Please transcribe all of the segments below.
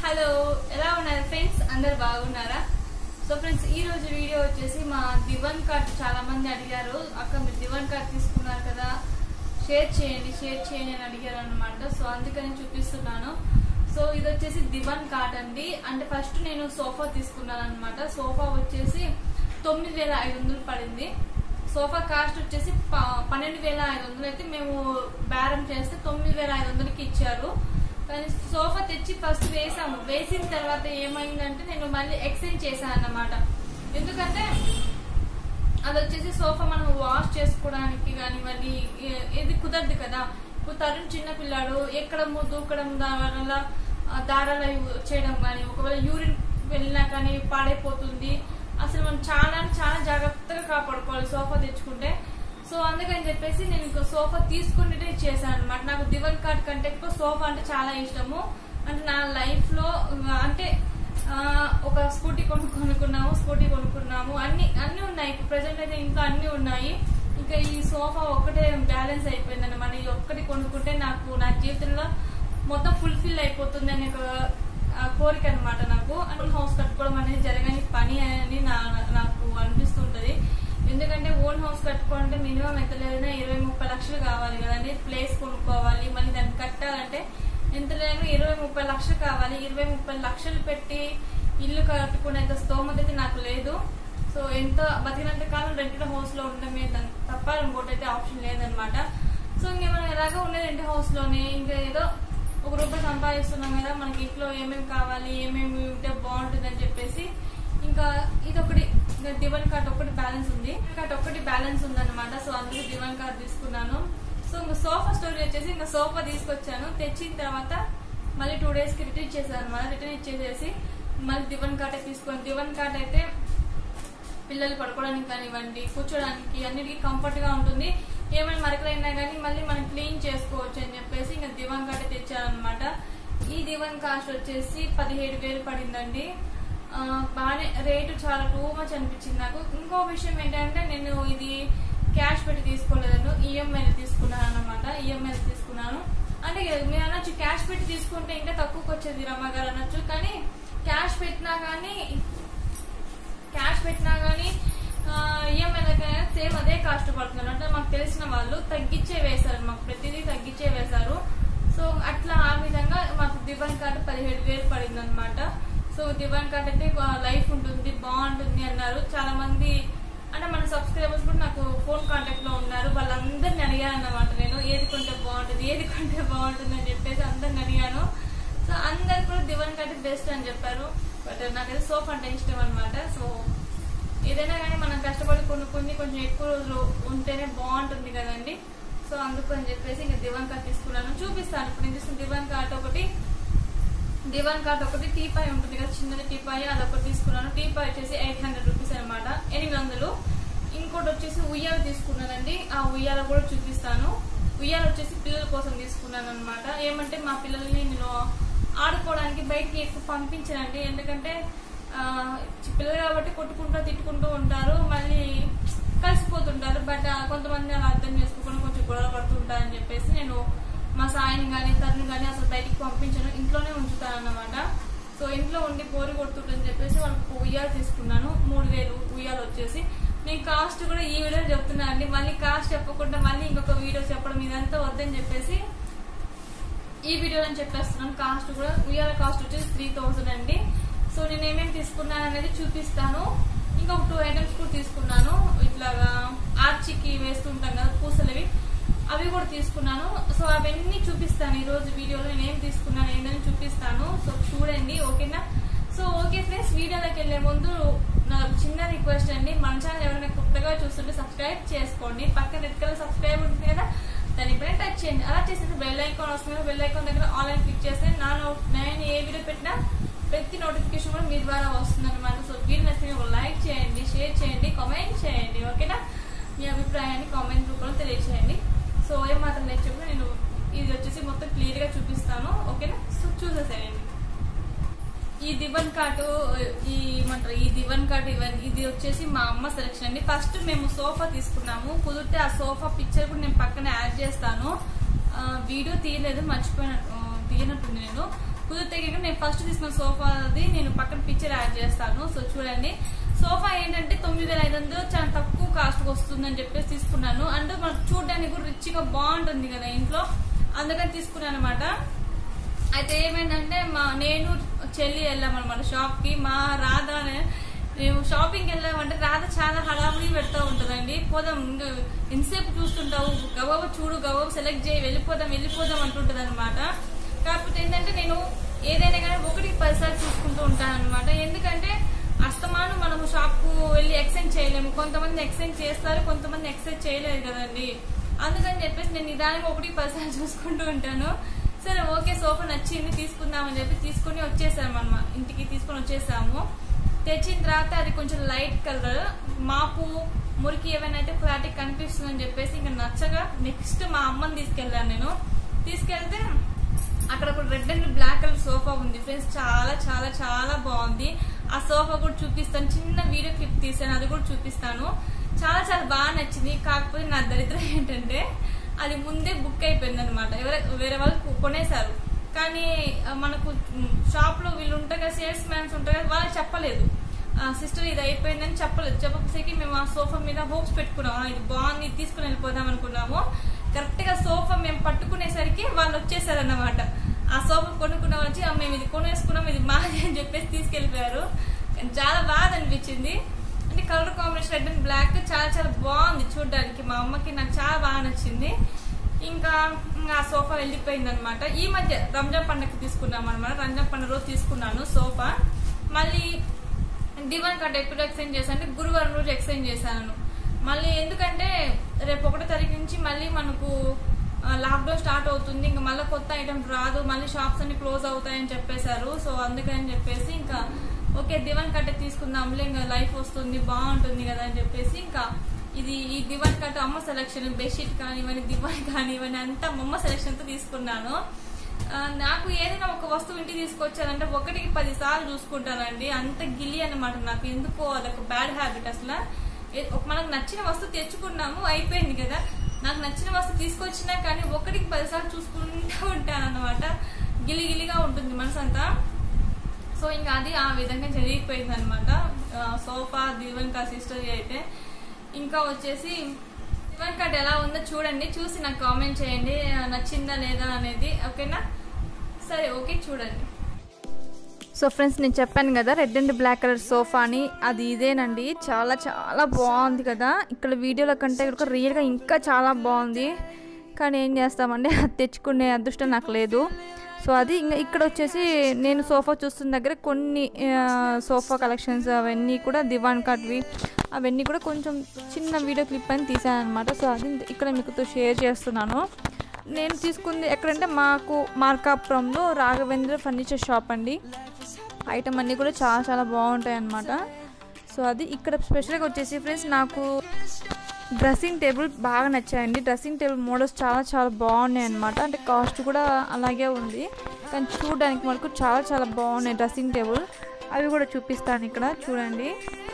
hello ఎలా ఉన్నారు friends అందరు బాగున్నారా సో ఫ్రెండ్స్ ఈ రోజు వీడియో వచ్చేసి మా దివన్ కార్డ్ చాలా మంది అడిగారు అక్క మీరు దివన్ కార్డ్ తీసుకున్నారు కదా షేర్ చేయండి షేర్ చేయండి అని అడిగారు అనమాట సో అందుకని చూపిస్తున్నాను సో ఇది వచ్చేసి దివన్ కార్డ్ అండి అంటే ఫస్ట్ నేను సోఫా తీసుకున్నాను అనమాట సోఫా వచ్చేసి తొమ్మిది వేల ఐదు వందలు పడింది సోఫా కాస్ట్ వచ్చేసి ప- పన్నెండు వేల ఐదు వందలు అయితే మేము బేరం చేస్తే తొమ్మిది వేల ఐదు వందలకి ఇచ్చారు కానీ సోఫా తెచ్చి ఫస్ట్ వేసాము వేసిన తర్వాత ఏమైందంటే నేను మళ్ళీ ఎక్స్చేంజ్ చేశాను అన్నమాట ఎందుకంటే అది వచ్చేసి సోఫా మనం వాష్ చేసుకోవడానికి కానివ్వండి ఏ- ఇది కుదరదు కదా ఇప్పుడు తరుణ్ చిన్న పిల్లాడు ఎక్కడము దూకడం వల్ల ఆ, దారాలు అవి చేయడం కానీ ఒకవేళ యూరిన్ వెళ్ళినా కానీ పాడైపోతుంది అసలు మనం చాలా అంటే చాలా జాగ్రత్తగా కాపాడుకోవాలి సోఫా తెచ్చుకుంటే సో అందుకని చెప్పేసి నేను ఇంకో సోఫా తీసుకుంటే చేశాను అనమాట నాకు దివన్ కార్డ్ కంటే ఎక్కువ సోఫా అంటే చాలా ఇష్టము అంటే నా లైఫ్ లో ఆ, అంటే ఆ, ఒక స్కూటీ కొను కొనుక్కున్నాము స్కూటీ కొనుక్కున్నాము అన్ని అన్ని ఉన్నాయి ఇప్పుడు ప్రెసెంట్ అయితే ఇంకా అన్ని ఉన్నాయి ఇంకా ఈ సోఫా ఒక్కటే బ్యాలెన్స్ అయిపోయింది అనమాట ఈ ఒక్కటి కొనుక్కుంటే నాకు నా జీవితంలో మొత్తం ఫుల్ఫిల్ అయిపోతుంది అనే ఒక ఆ, కోరిక అనమాట నాకు అంటే హౌస్ కట్టుకోవడం అనేది జరగని పని అని నా- నాకు అనిపిస్తుంటది ఎందుకంటే ఓన్ హౌస్ కట్టుకోవాలంటే మినిమం ఎంత లేదన్నా ఇరవై ముప్పై లక్షలు కావాలి కదండి ప్లేస్ కొనుక్కోవాలి మళ్ళీ దాన్ని కట్టాలంటే ఎంత లేదన్నా ఇరవై ముప్పై లక్షలు కావాలి ఇరవై ముప్పై లక్షలు పెట్టి ఇల్లు కట్టుకునేంత స్తోమత అయితే నాకు లేదు సో ఎంత బతికినంత కాలం రెంటెడ్ హౌస్ లో ఉండడమే దాని తప్ప ఇంకోటి అయితే ఆప్షన్ లేదనమాట సో ఇంక మనం ఎలాగో ఉండేది రెంట్ హౌస్ లోనే ఇంకా ఏదో ఒక రూపాయి సంపాదిస్తున్నాం కదా మనకి ఇంట్లో ఏమేమి కావాలి ఏమేమి ఉంటే బాగుంటుంది అని చెప్పేసి ఇంకా ఇది ఒకటి ఇంకా దివన్ కార్డ్ ఒకటి బ్యాలెన్స్ ఉంది కార్డ్ ఒకటి బ్యాలెన్స్ ఉందన్నమాట సో అందుకే దివన్ కార్డ్ తీసుకున్నాను సో ఇంకా సోఫా స్టోరీ వచ్చేసి ఇంకా సోఫా తీసుకొచ్చాను తెచ్చిన తర్వాత మళ్ళీ టూ డేస్ కి రిటర్న్ ఇచ్చేసాను అనమాట రిటర్న్ ఇచ్చేసేసి మళ్ళీ దివన్ కార్డ్ తీసుకొని దివన్ కార్డ్ అయితే పిల్లలు పడుకోవడానికి కానివ్వండి కూర్చోడానికి అన్నిటికీ కంఫర్ట్ గా ఉంటుంది ఏమైనా మరకలైనా కానీ మళ్ళీ మనం క్లీన్ చేసుకోవచ్చు అని చెప్పేసి ఇంకా దివాన్ కాటే తెచ్చారనమాట ఈ దివాన్ కాస్ట్ వచ్చేసి పదిహేడు వేలు పడిందండి ఆ, బాగానే రేటు చాలా టూ మచ్ అనిపించింది నాకు ఇంకో విషయం ఏంటంటే నేను ఇది క్యాష్ పెట్టి తీసుకోలేదను ఈఎంఐ తీసుకున్నాను అనమాట ఈఎంఐ తీసుకున్నాను అంటే మీరు అనొచ్చు క్యాష్ పెట్టి తీసుకుంటే ఇంకా తక్కువకి వచ్చేది రమ్మ గారు అనొచ్చు కానీ క్యాష్ పెట్టినా కానీ క్యాష్ పెట్టినా గానీ ఈఎంఐలకైనా సేమ్ అదే కాస్ట్ పడుతుంది అంటే మాకు తెలిసిన వాళ్ళు తగ్గించే వేశారు మాకు ప్రతిదీ తగ్గించే వేశారు సో అట్లా ఆ విధంగా మాకు దివాన్ కార్డు పదిహేడు వేలు పడింది అనమాట సో దివాన్ కార్డ్ అయితే లైఫ్ ఉంటుంది బాగుంటుంది అన్నారు చాలా మంది అంటే మన సబ్స్క్రైబర్స్ కూడా నాకు ఫోన్ కాంటాక్ట్ లో ఉన్నారు వాళ్ళందరిని అడిగాను అన్నమాట నేను ఏది కొంటే బాగుంటుంది ఏది కొంటే బాగుంటుంది అని చెప్పేసి అందరిని అడిగాను సో అందరు కూడా దివాన్ కార్డ్ బెస్ట్ అని చెప్పారు బట్ నాకైతే సోఫ్ అంటే ఇష్టం అనమాట సో ఏదైనా కానీ మనం కష్టపడి కొనుక్కొని కొంచెం ఎక్కువ రోజులు ఉంటేనే బాగుంటుంది కదండి సో అందుకు అని చెప్పేసి ఇంకా దివాన్ కార్డ్ తీసుకున్నాను చూపిస్తాను ఇప్పుడు నేను తీసుకున్న దివాన్ కార్డ్ ఒకటి దివాన్ కార్డ్ ఒకటి టీపాయ్ ఉంటుంది కదా చిన్నది టీపాయ్ అదొకటి తీసుకున్నాను టీపాయ్ వచ్చేసి ఎయిట్ హండ్రెడ్ రూపీస్ అనమాట ఎనిమిది వందలు ఇంకోటి వచ్చేసి ఉయ్యాల తీసుకున్నానండి ఆ ఉయ్యాల కూడా చూపిస్తాను ఉయ్యాల వచ్చేసి పిల్లల కోసం తీసుకున్నాను అనమాట ఏమంటే మా పిల్లల్ని నేను ఆడుకోవడానికి బయటికి ఎక్కువ పంపించానండి ఎందుకంటే ఆ, చి- పిల్లలు కాబట్టి కొట్టుకుంటూ తిట్టుకుంటూ ఉంటారు మళ్ళీ కలిసిపోతుంటారు బట్ ఆ, కొంతమంది అలా అర్థం చేసుకోకుండా కొంచెం గొడవ పడుతుంటారని చెప్పేసి నేను మా సాయిని కానీ తరుణ్ కానీ అసలు బయటికి పంపించాను ఇంట్లోనే ఉంచుతాను అన్నమాట సో ఇంట్లో ఉండి పోరి కొడుతుంటని చెప్పేసి వాళ్ళకి ఉయ్యాల తీసుకున్నాను మూడు వేలు ఉయ్యాలు వచ్చేసి నేను కాస్ట్ కూడా ఈ వీడియో చెప్తున్నాను అండి మళ్ళీ కాస్ట్ చెప్పకుండా మళ్ళీ ఇంకొక వీడియో చెప్పడం ఇదంతా వద్దని చెప్పేసి ఈ వీడియోలో చెప్పేస్తున్నాను కాస్ట్ కూడా ఉయ్యాల కాస్ట్ వచ్చేసి త్రీ థౌసండ్ అండి సో నేను ఏమేమి తీసుకున్నాను అనేది చూపిస్తాను ఇంకొక టూ ఐటమ్స్ కూడా తీసుకున్నాను ఇట్లాగా ఆర్చికి వేస్తుంటాం కదా పూసలవి అవి కూడా తీసుకున్నాను సో అవన్నీ చూపిస్తాను ఈ రోజు వీడియోలో నేను ఏం తీసుకున్నాను ఏంటని చూపిస్తాను సో చూడండి ఓకేనా సో ఓకే ఫ్రెండ్స్ వీడియోలోకి వెళ్లే ముందు నా చిన్న రిక్వెస్ట్ అండి మన ఛానల్ ఎవరైనా కొత్తగా చూస్తుంటే సబ్స్క్రైబ్ చేసుకోండి పక్కన రెడ్ కలర్ సబ్స్క్రైబ్ ఉంటుంది కదా దాన్ని ఇప్పుడే టచ్ చేయండి అలా చేసేసి బెల్ ఐకాన్ వస్తుంది బెల్ ఐకాన్ దగ్గర ఆన్లైన్ క్లిక్ చేస్తే నా నోట్ నేను ఏ వీడియో పెట్టినా ప్రతి నోటిఫికేషన్ కూడా మీ ద్వారా వస్తుంది అనమాట సో వీడియో నచ్చితే ఒక లైక్ చేయండి షేర్ చేయండి కామెంట్ చేయండి ఓకేనా మీ అభిప్రాయాన్ని కామెంట్ రూపంలో తెలియజేయండి సో ఏం మాత్రం లేదు చెప్పి నేను ఇది వచ్చేసి మొత్తం క్లియర్ గా చూపిస్తాను ఓకేనా సో చూసేసేయండి ఈ దివన్ కార్డు ఈ ఏమంటారు ఈ దివన్ కార్డు ఇవన్నీ ఇది వచ్చేసి మా అమ్మ సెలెక్షన్ అండి ఫస్ట్ మేము సోఫా తీసుకున్నాము కుదిరితే ఆ సోఫా పిక్చర్ కూడా నేను పక్కన యాడ్ చేస్తాను ఆ, వీడియో తీయలేదు మర్చిపోయిన ఆ, తీయనట్టుంది నేను కుదిరితే కనుక నేను ఫస్ట్ తీసుకున్న సోఫాది నేను పక్కన పిక్చర్ యాడ్ చేస్తాను సో చూడండి సోఫా ఏంటంటే తొమ్మిది వేల ఐదు వందలు చాలా తక్కువ కాస్ట్ వస్తుందని చెప్పేసి తీసుకున్నాను అండ్ మనకు చూడడానికి కూడా రిచ్గా బాగుంటుంది కదా ఇంట్లో అందుకని తీసుకున్నాను అనమాట అయితే ఏమైందంటే మా నేను చెల్లి వెళ్ళామన్నమాట షాప్ కి మా రాధ మేము షాపింగ్ వెళ్ళామంటే రాధ చాలా హడావుడి పెడతా ఉంటుందండి పోదాం ఇంకా ఎంతసేపు చూస్తుంటావు గబాబు చూడు గబాబు సెలెక్ట్ చేయి వెళ్ళిపోదాం వెళ్ళిపోదాం అంటుంటది అనమాట కాకపోతే ఏంటంటే నేను ఏదైనా కానీ ఒకటికి పదిసార్లు చూసుకుంటూ ఉంటాను అనమాట ఎందుకంటే అస్తమానం మనము షాప్ కు వెళ్ళి ఎక్స్చేంజ్ చేయలేము కొంతమంది ఎక్స్చేంజ్ చేస్తారు కొంతమంది ఎక్స్చేంజ్ చేయలేరు కదండి అందుకని చెప్పేసి నేను నిదానంగా ఒకటి పదిసార్లు చూసుకుంటూ ఉంటాను సరే ఓకే సోఫా నచ్చింది తీసుకుందామని చెప్పి తీసుకుని వచ్చేసాము అనమాట ఇంటికి తీసుకొని వచ్చేసాము తెచ్చిన తర్వాత అది కొంచెం లైట్ కలర్ మాపు మురికి ఏమైనా అయితే క్లారిటీ కనిపిస్తుందని చెప్పేసి ఇంకా నచ్చగా నెక్స్ట్ మా అమ్మని తీసుకెళ్ళాను నేను తీసుకెళ్తే అక్కడ ఒక red and black colour sofa ఉంది ఫ్రెండ్స్ చాలా చాలా చాలా బాగుంది ఆ సోఫా కూడా చూపిస్తాను చిన్న వీడియో క్లిప్ తీసాను అది కూడా చూపిస్తాను చాలా చాలా బాగా నచ్చింది కాకపోతే నా దరిద్రం ఏంటంటే అది ముందే బుక్ అయిపోయింది అనమాట వేరే వాళ్ళు కొనేశారు కానీ ఆ, మనకు షాప్ లో వీళ్ళు ఉంటారు కదా సేల్స్ మ్యాన్స్ ఉంటారు కదా వాళ్ళకి చెప్పలేదు సిస్టర్ ఇది అయిపోయిందని చెప్పలేదు చెప్పకపోతే మేము ఆ సోఫా మీద హోప్స్ పెట్టుకున్నాం "ఆ, ఇది బాగుంది ఇది తీసుకుని వెళ్ళిపోదాం అనుకున్నాము కరెక్ట్ గా సోఫా మేము పట్టుకునేసరికి వాళ్ళు వచ్చేసారన్నమాట ఆ సోఫా కొనుక్కున్న వచ్చి "ఆ, మేము ఇది కొనేసుకున్నాం ఇది మాది అని చెప్పేసి తీసుకెళ్లిపోయారు కానీ చాలా బాగా అనిపించింది అంటే colour combination red and black చాలా చాలా బాగుంది చూడడానికి మా అమ్మకి నాకు చాలా బాగా నచ్చింది ఇంకా ఇంకా ఆ సోఫా వెళ్ళిపోయింది అనమాట ఈ మధ్య రంజాన్ పండగకి తీసుకున్నాం అనమాట రంజాన్ పండుగ రోజు తీసుకున్నాను సోఫా మళ్ళీ డివన్ కట్ ఎప్పుడు ఎక్స్చేంజ్ చేశాను అంటే గురువారం రోజు ఎక్స్చేంజ్ చేశాను మళ్ళీ ఎందుకంటే రేపు ఒకటో తారీఖు నుంచి మళ్ళీ మనకు లాక్డౌన్ స్టార్ట్ అవుతుంది ఇంకా మళ్ళీ కొత్త ఐటమ్ రాదు మళ్ళీ షాప్స్ అన్ని క్లోజ్ అవుతాయని చెప్పేశారు సో అందుకని చెప్పేసి ఇంకా ఓకే దివాన్ కట్టే తీసుకుందాంలే ఇంకా లైఫ్ వస్తుంది బాగుంటుంది కదా అని చెప్పేసి ఇంకా ఇది ఈ దివాన్ కట్ అమ్మ సెలక్షన్ బెడ్షీట్ కానివ్వండి దివాన్ కానివ్వండి అంతా మా అమ్మ సెలక్షన్ తో తీసుకున్నాను ఆ, నాకు ఏదైనా ఒక వస్తువు ఇంటికి తీసుకొచ్చారంటే ఒకటికి పది సార్లు చూసుకుంటానండి అంత గిలి అన్నమాట నాకు ఎందుకో అదొక బ్యాడ్ హ్యాబిట్ అసలు ఏ- ఒక మనకు నచ్చిన వస్తువు తెచ్చుకున్నాము అయిపోయింది కదా నాకు నచ్చిన వస్తువు తీసుకొచ్చినా కానీ ఒకటికి పది సార్లు చూసుకుంటూ ఉంటాను అనమాట గిలి గిలిగా ఉంటుంది మనసు అంతా సో ఇంకా అది ఆ విధంగా జరిగిపోయింది అనమాట సోఫా దివన్ కా సిస్టర్ అయితే ఇంకా వచ్చేసి దివన్ కార్డ్ ఎలా ఉందో చూడండి చూసి నాకు కామెంట్ చేయండి ఆ, నచ్చిందా లేదా అనేది ఓకేనా సరే ఓకే చూడండి సో ఫ్రెండ్స్ నేను చెప్పాను కదా రెడ్ అండ్ బ్లాక్ కలర్ సోఫాని అది ఇదేనండి చాలా చాలా బాగుంది కదా ఇక్కడ వీడియోలో కంటే ఇక్కడ రియల్గా ఇంకా చాలా బాగుంది కానీ ఏం చేస్తామంటే అది తెచ్చుకునే అదృష్టం నాకు లేదు సో అది ఇంకా ఇక్కడ వచ్చేసి నేను సోఫా చూస్తున్న దగ్గర కొన్ని ఆ, సోఫా కలెక్షన్స్ అవన్నీ కూడా దివాన్ కాట్వి అవన్నీ కూడా కొంచెం చిన్న వీడియో క్లిప్ అని తీసాను అనమాట సో అది ఇక్కడ మీకుతో షేర్ చేస్తున్నాను నేను తీసుకుంది ఎక్కడంటే మాకు మార్కాపురంలో రాఘవేంద్ర ఫర్నిచర్ షాప్ అండి ఐటమ్ అన్నీ కూడా చాలా చాలా బాగుంటాయి అన్నమాట సో అది ఇక్కడ స్పెషల్గా వచ్చేసి ఫ్రెండ్స్ నాకు డ్రెస్సింగ్ టేబుల్ బాగా నచ్చాయండి డ్రెస్సింగ్ టేబుల్ మోడల్స్ చాలా చాలా బాగున్నాయి అనమాట అంటే కాస్ట్ కూడా అలాగే ఉంది కానీ చూడడానికి మనకు చాలా చాలా బాగున్నాయి డ్రెస్సింగ్ టేబుల్ అవి కూడా చూపిస్తాను ఇక్కడ చూడండి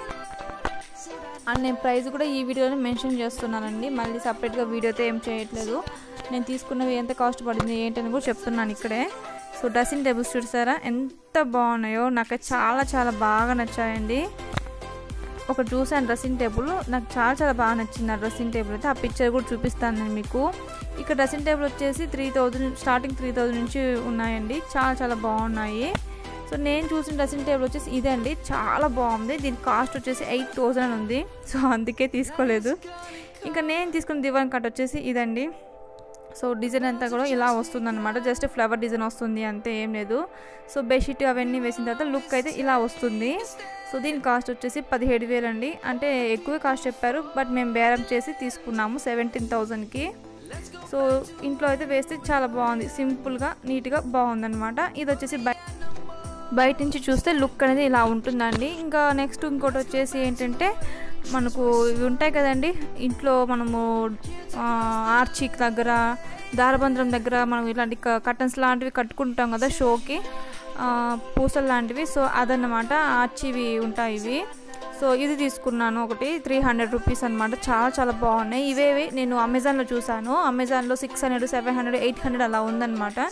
అండ్ నేను ప్రైస్ కూడా ఈ వీడియోలో మెన్షన్ చేస్తున్నానండి మళ్ళీ సపరేట్గా వీడియోతో ఏం చేయట్లేదు నేను తీసుకున్నవి ఎంత కాస్ట్ పడింది ఏంటని కూడా చెప్తున్నాను ఇక్కడే సో డ్రెస్సింగ్ టేబుల్స్ చూసారా ఎంత బాగున్నాయో నాకు చాలా చాలా బాగా నచ్చాయండి ఒక చూసాను డ్రెస్సింగ్ టేబుల్ నాకు చాలా చాలా బాగా నచ్చింది ఆ డ్రెస్సింగ్ టేబుల్ అయితే ఆ పిక్చర్ కూడా చూపిస్తాను నేను మీకు ఇక్కడ డ్రెస్సింగ్ టేబుల్ వచ్చేసి three thousand starting three thousand నుంచి ఉన్నాయండి చాలా చాలా బాగున్నాయి సో నేను చూసిన డ్రెస్సింగ్ టేబుల్ వచ్చేసి ఇదే అండి చాలా బాగుంది దీని కాస్ట్ వచ్చేసి ఎయిట్ థౌజండ్ ఉంది సో అందుకే తీసుకోలేదు ఇంకా నేను తీసుకున్న దివాన్ కట్ వచ్చేసి ఇదండి సో డిజైన్ అంతా కూడా ఇలా వస్తుంది అనమాట జస్ట్ ఫ్లవర్ డిజైన్ వస్తుంది అంతే ఏం లేదు సో బెడ్షీట్ అవన్నీ వేసిన తర్వాత లుక్ అయితే ఇలా వస్తుంది సో దీని కాస్ట్ వచ్చేసి పదిహేడు వేలు అండి అంటే ఎక్కువ కాస్ట్ చెప్పారు బట్ మేము బేరం చేసి తీసుకున్నాము సెవెంటీన్ థౌజండ్కి సో ఇంట్లో అయితే వేస్తే చాలా బాగుంది సింపుల్గా నీట్గా బాగుందన్నమాట ఇది వచ్చేసి బై బయట నుంచి చూస్తే లుక్ అనేది ఇలా ఉంటుందండి ఇంకా నెక్స్ట్ ఇంకోటి వచ్చేసి ఏంటంటే మనకు ఇవి ఉంటాయి కదండి ఇంట్లో మనము ఆ, ఆర్చిక్ దగ్గర దారబంధ్రం దగ్గర మనం ఇలాంటి కటన్స్ లాంటివి కట్టుకుంటాం కదా షోకి ఆ, పూసలు లాంటివి సో అదన్నమాట ఆర్చివి ఉంటాయి ఇవి సో ఇది తీసుకున్నాను ఒకటి త్రీ హండ్రెడ్ రూపీస్ అనమాట చాలా చాలా బాగున్నాయి ఇవేవి నేను అమెజాన్లో చూసాను అమెజాన్లో six hundred seven hundred eight hundred అలా ఉందన్నమాట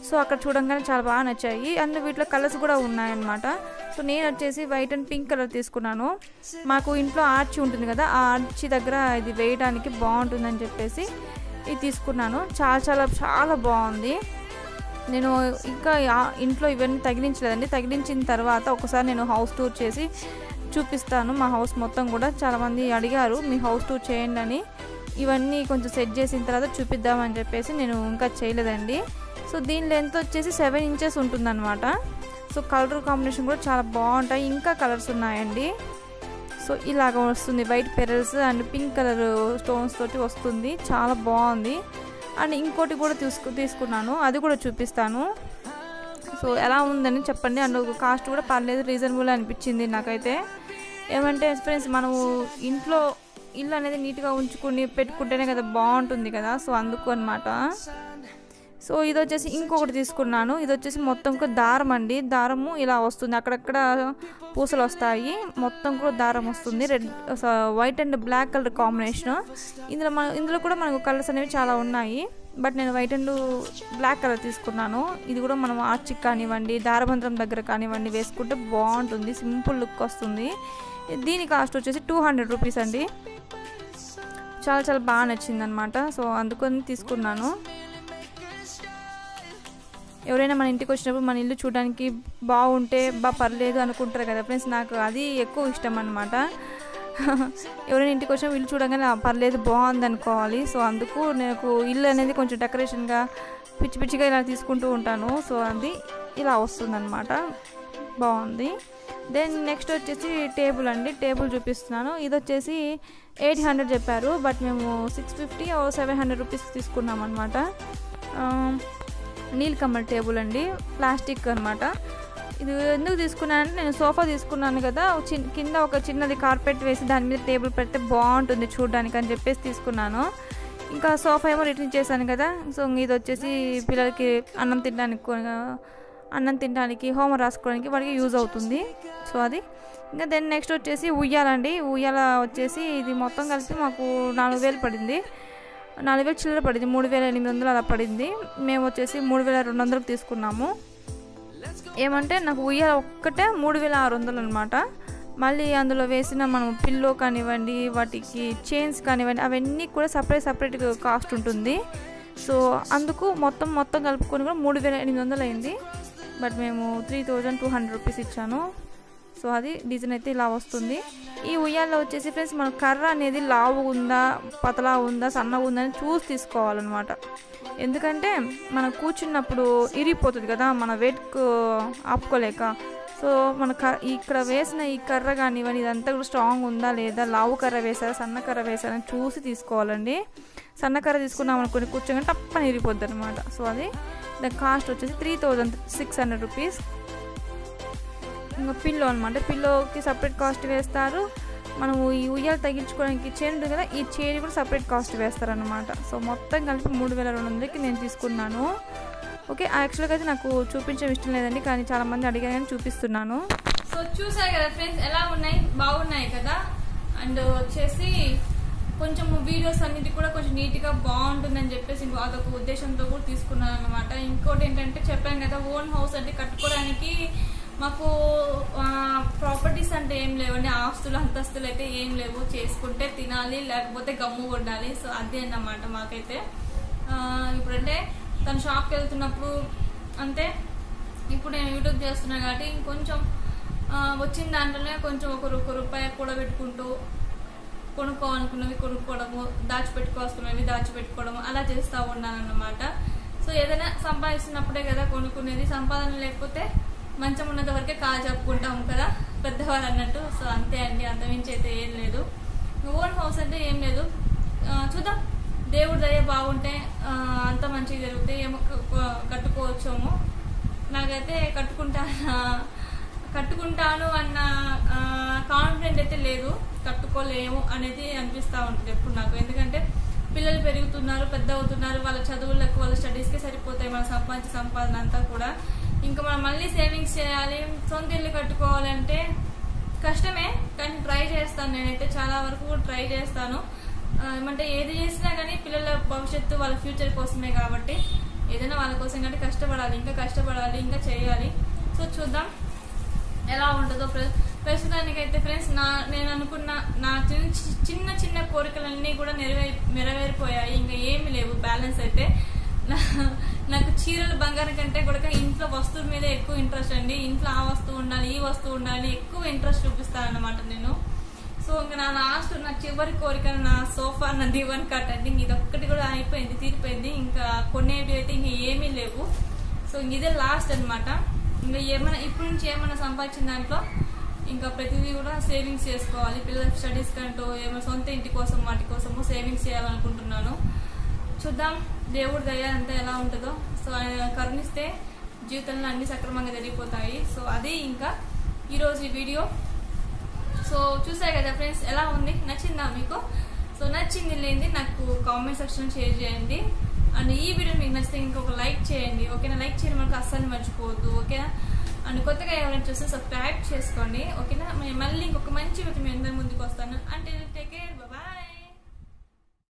సో అక్కడ చూడంగానే చాలా బాగా నచ్చాయి అండ్ వీటిలో కలర్స్ కూడా ఉన్నాయన్నమాట సో నేను వచ్చేసి వైట్ అండ్ పింక్ కలర్ తీసుకున్నాను మాకు ఇంట్లో ఆర్చి ఉంటుంది కదా ఆ ఆర్చి దగ్గర ఇది వేయడానికి బాగుంటుందని చెప్పేసి ఇది తీసుకున్నాను చాలా చాలా చాలా బాగుంది నేను ఇంకా ఆ- ఇంట్లో ఇవన్నీ తగిలించలేదండి తగిలించిన తర్వాత ఒకసారి నేను హౌస్ టూర్ చేసి చూపిస్తాను మా హౌస్ మొత్తం కూడా చాలామంది అడిగారు మీ హౌస్ టూర్ చేయండి అని ఇవన్నీ కొంచెం సెట్ చేసిన తర్వాత చూపిద్దామని చెప్పేసి నేను ఇంకా చేయలేదండి సో దీని లెంత్ వచ్చేసి సెవెన్ ఇంచెస్ ఉంటుందన్నమాట సో కలర్ కాంబినేషన్ కూడా చాలా బాగుంటాయి ఇంకా కలర్స్ ఉన్నాయండి సో ఇలాగ వస్తుంది white pearls and pink colour stones తోటి వస్తుంది చాలా బాగుంది అండ్ ఇంకోటి కూడా తీసుకు తీసుకున్నాను అది కూడా చూపిస్తాను సో ఎలా ఉందని చెప్పండి అండ్ కాస్ట్ కూడా పర్లేదు రీజనబుల్ అనిపించింది నాకైతే ఏమంటే ఫ్రెండ్స్ మనము ఇంట్లో ఇల్లు అనేది నీట్గా ఉంచుకుని పెట్టుకుంటేనే కదా బాగుంటుంది కదా సో అందుకు అనమాట సో ఇది వచ్చేసి ఇంకొకటి తీసుకున్నాను ఇది వచ్చేసి మొత్తం కూడా దారం అండి దారము ఇలా వస్తుంది అక్కడక్కడ పూసలు వస్తాయి మొత్తం కూడా దారం వస్తుంది red white and black colour combination ఇందులో మన ఇందులో కూడా మనకు కలర్స్ అనేవి చాలా ఉన్నాయి బట్ నేను వైట్ అండ్ బ్లాక్ కలర్ తీసుకున్నాను ఇది కూడా మనం ఆర్చిక్ కానివ్వండి దారబంధం దగ్గర కానివ్వండి వేసుకుంటే బాగుంటుంది సింపుల్ లుక్ వస్తుంది దీని కాస్ట్ వచ్చేసి టూ హండ్రెడ్ రూపీస్ అండి చాలా చాలా బాగా నచ్చింది అనమాట సో అందుకని తీసుకున్నాను ఎవరైనా మన ఇంటికి వచ్చినప్పుడు మన ఇల్లు చూడడానికి బాగుంటే బా పర్లేదు అనుకుంటారు కదా ఫ్రెండ్స్ నాకు అది ఎక్కువ ఇష్టం అనమాట ఎవరైనా ఇంటికి వచ్చినా ఇల్లు చూడగానే "ఆ, పర్లేదు బాగుంది అనుకోవాలి సో అందుకు నాకు ఇల్లు అనేది కొంచెం డెకరేషన్గా పిచ్చి పిచ్చిగా ఇలా తీసుకుంటూ ఉంటాను సో అది ఇలా వస్తుందన్నమాట బాగుంది దెన్ నెక్స్ట్ వచ్చేసి టేబుల్ అండి టేబుల్ చూపిస్తున్నాను ఇది వచ్చేసి ఎయిట్ హండ్రెడ్ చెప్పారు బట్ మేము six fifty seven hundred rupees తీసుకున్నాం అనమాట నీలకమల్ టేబుల్ అండి ప్లాస్టిక్ అనమాట ఇది ఎందుకు తీసుకున్నానంటే నేను సోఫా తీసుకున్నాను కదా ఒక చిన్ కింద ఒక చిన్నది కార్పెట్ వేసి దాని మీద టేబుల్ పెడితే బాగుంటుంది చూడడానికి అని చెప్పేసి తీసుకున్నాను ఇంకా సోఫా ఏమో రిటర్న్ చేశాను కదా సో ఇది వచ్చేసి పిల్లలకి అన్నం తినడానికి కొ- అన్నం తినడానికి హోమ్ రాసుకోవడానికి వాడికి యూజ్ అవుతుంది సో అది ఇంకా దెన్ నెక్స్ట్ వచ్చేసి ఉయ్యాలండి ఉయ్యాల వచ్చేసి ఇది మొత్తం కలిపి మాకు నాలుగు వేలు పడింది నాలుగు వేలు చిల్లర పడింది మూడు వేల ఎనిమిది వందలు అలా పడింది మేము వచ్చేసి మూడు వేల రెండు వందలకు తీసుకున్నాము ఏమంటే నాకు ఉయ్యాల ఒక్కటే మూడు వేల ఆరు వందలు అనమాట మళ్ళీ అందులో వేసిన మనం పిల్లో కానివ్వండి వాటికి చైన్స్ కానివ్వండి అవన్నీ కూడా సపరేట్ సపరేట్ కాస్ట్ ఉంటుంది సో అందుకు మొత్తం మొత్తం కలుపుకొని కూడా మూడు వేల ఎనిమిది వందలు అయింది బట్ మేము three thousand two hundred rupees ఇచ్చాను సో అది డిజైన్ అయితే ఇలా వస్తుంది ఈ ఉయ్యాల్లో వచ్చేసి ఫ్రెండ్స్ మన కర్ర అనేది లావు ఉందా పతలా ఉందా సన్నగా ఉందా అని చూసి తీసుకోవాలన్నమాట ఎందుకంటే మనం కూర్చున్నప్పుడు ఇరిగిపోతుంది కదా మన వెయిట్కు ఆపుకోలేక సో మన క ఇక్కడ వేసిన ఈ కర్ర కానివ్వండి ఇదంతా కూడా స్ట్రాంగ్ ఉందా లేదా లావు కర్ర వేసారా సన్న కర్ర వేసారా అని చూసి తీసుకోవాలండి సన్న కర్ర తీసుకున్నాం అనుకుని కూర్చోగానే తప్పని ఇరిగిపోద్ది అనమాట సో అది దాని కాస్ట్ వచ్చేసి three thousand six hundred rupees ఇంకా పిల్లో అనమాట పిల్లోకి సపరేట్ కాస్ట్ వేస్తారు మనము ఈ ఉయ్యాలు తగ్గించుకోవడానికి చైన్ ఉంటుంది కదా ఈ చైన్ కూడా సపరేట్ కాస్ట్ వేస్తారనమాట సో మొత్తం కలిపి మూడు వేల రెండు వందలకి నేను తీసుకున్నాను ఓకే యాక్చువల్గా అయితే నాకు చూపించడం ఇష్టం లేదండి కానీ చాలా మంది అడిగారు కానీ చూపిస్తున్నాను సో చూసారు కదా ఫ్రెండ్స్ ఎలా ఉన్నాయి బాగున్నాయి కదా అండ్ వచ్చేసి కొంచెం వీడియోస్ అన్నిటి కూడా కొంచెం నీట్ గా బాగుంటుందని చెప్పేసి ఇంకో అదొక ఉద్దేశంతో కూడా తీసుకున్నాను అనమాట ఇంకోటి ఏంటంటే చెప్పాను కదా ఓన్ హౌస్ అంటే కట్టుకోవడానికి మాకు ప్రాపర్టీస్ అంటే ఏం లేవండి ఆస్తులు అంతస్తులు అయితే ఏం లేవు చేసుకుంటే తినాలి లేకపోతే గమ్ము కొట్టాలి సో అదే అన్నమాట మాకైతే ఆ, ఇప్పుడంటే తను షాప్కి వెళ్తున్నప్పుడు అంటే ఇప్పుడు నేను యూట్యూబ్ చేస్తున్నాను కాబట్టి ఇంకొంచెం ఆ, వచ్చిన దాంట్లోనే కొంచెం ఒక రూ- ఒక రూపాయి కూడా పెట్టుకుంటూ కొనుక్కోవాలనుకున్నవి కొనుక్కోవడము దాచిపెట్టుకోవాల్సినవి దాచిపెట్టుకోవడము అలా చేస్తూ ఉన్నాను అన్నమాట సో ఏదైనా సంపాదిస్తున్నప్పుడే కదా కొనుక్కునేది సంపాదన లేకపోతే మంచం ఉన్నంత వరకే కాలు చెప్పుకుంటాం కదా పెద్దవాళ్ళు అన్నట్టు సో అంతే అండి అంతమించి అయితే ఏం లేదు ఓన్ హౌస్ అంటే ఏం లేదు ఆ, చూద్దాం దేవుడి దయ బాగుంటే ఆ, అంత మంచిగా జరిగితే ఏమో క- క- కట్టుకోవచ్చేమో నాకైతే కట్టుకుంటా కట్టుకుంటాను అన్న కాన్ఫిడెంట్ అయితే లేదు కట్టుకోలేము అనేది అనిపిస్తూ ఉంటుంది ఎప్పుడు నాకు ఎందుకంటే పిల్లలు పెరుగుతున్నారు పెద్ద అవుతున్నారు వాళ్ళ చదువులకు వాళ్ళ స్టడీస్కే సరిపోతాయి మన సంపాదించే సంపాదన అంతా కూడా ఇంకా మనం మళ్ళీ సేవింగ్స్ చేయాలి సొంత ఇల్లు కట్టుకోవాలంటే కష్టమే కానీ ట్రై చేస్తాను నేనైతే చాలా వరకు కూడా ట్రై చేస్తాను ఆ, ఏమంటే ఏది చేసినా కానీ పిల్లల భవిష్యత్తు వాళ్ళ ఫ్యూచర్ కోసమే కాబట్టి ఏదైనా వాళ్ళ కోసం కంటే కష్టపడాలి ఇంకా కష్టపడాలి ఇంకా చేయాలి సో చూద్దాం ఎలా ఉంటుందో ప్ర- ప్రస్తుతానికైతే ఫ్రెండ్స్ నా నేను అనుకున్న నా చిన్న చిన్న చిన్న కోరికలన్నీ కూడా నెరవే నెరవేరిపోయాయి ఇంకా ఏమి లేవు బ్యాలెన్స్ అయితే నా- నాకు చీరలు బంగారం కంటే కూడా ఇంట్లో వస్తువుల మీద ఎక్కువ ఇంట్రెస్ట్ అండి ఇంట్లో ఆ వస్తువు ఉండాలి ఈ వస్తువు ఉండాలి ఎక్కువ ఇంట్రెస్ట్ చూపిస్తాను అనమాట నేను సో ఇంకా నా లాస్ట్ నా చివరి కోరిక నా సోఫా నా దివన్ కట్ అంటే ఇంక ఇదొక్కటి కూడా అయిపోయింది తీరిపోయింది ఇంకా కొనేవి అయితే ఇంకా ఏమీ లేవు సో ఇంక ఇదే లాస్ట్ అన్నమాట ఇంకా ఏమైనా ఇప్పటి నుంచి ఏమైనా సంపాదించిన దాంట్లో ఇంకా ప్రతిదీ కూడా సేవింగ్స్ చేసుకోవాలి పిల్లల స్టడీస్ కంటూ ఏమైనా సొంత ఇంటి కోసం వాటి కోసము సేవింగ్స్ చేయాలనుకుంటున్నాను చూద్దాం దేవుడి దయ అంతా ఎలా ఉంటుందో సో ఆయన కరుణిస్తే జీవితంలో అన్ని సక్రమంగా జరిగిపోతాయి సో అది ఇంకా ఈరోజు ఈ వీడియో సో చూసారు కదా ఫ్రెండ్స్ ఎలా ఉంది నచ్చిందా మీకు సో నచ్చింది లేని నాకు కామెంట్ సెక్షన్ షేర్ చేయండి అండ్ ఈ వీడియో మీకు నచ్చితే ఇంకొక లైక్ చేయండి ఓకేనా లైక్ చేయడం మనకు అస్సలు మర్చిపోవద్దు ఓకేనా అండ్ కొత్తగా ఎవరైనా చూస్తే సబ్స్క్రైబ్ చేసుకోండి ఓకేనా నేను మళ్ళీ ఇంకొక మంచి వీడియో మీ అందరి ముందుకు వస్తాను అంటే టేక్